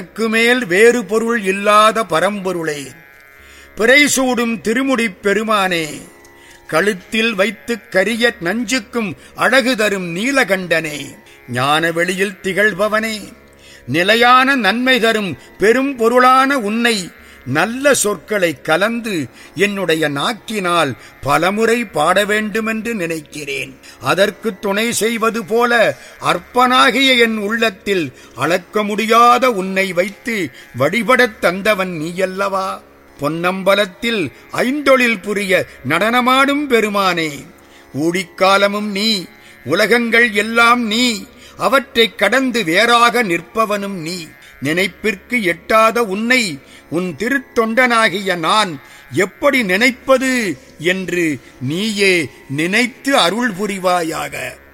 இதற்கு மேல் வேறு பொருள் இல்லாத பரம்பொருளே பிறைசூடும் திருமுடிப் பெருமானே கழுத்தில் வைத்து கரிய நஞ்சுக்கும் அழகு தரும் நீலகண்டனே ஞான வெளியில் திகழ்பவனே நிலையான நன்மை தரும் பெரும் பொருளான உன்னை நல்ல சொற்களை கலந்து என்னுடைய நாக்கினால் பலமுறை பாட வேண்டுமென்று நினைக்கிறேன் அதற்கு துணை செய்வது போல அற்பனாகிய என் உள்ளத்தில் அளக்க முடியாத உன்னை வைத்து வழிபடத் தந்தவன் நீயல்லவா பொன்னம்பலத்தில் ஐந்தொழில் புரிய நடனமாடும் பெருமானே ஊடிக்காலமும் நீ உலகங்கள் எல்லாம் நீ அவற்றைக் கடந்து வேறாக நிற்பவனும் நீ நினைப்பிற்கு எட்டாத உன்னை உன் திருத்தொண்டனாகிய நான் எப்படி நினைப்பது என்று நீயே நினைத்து அருள் புரிவாயாக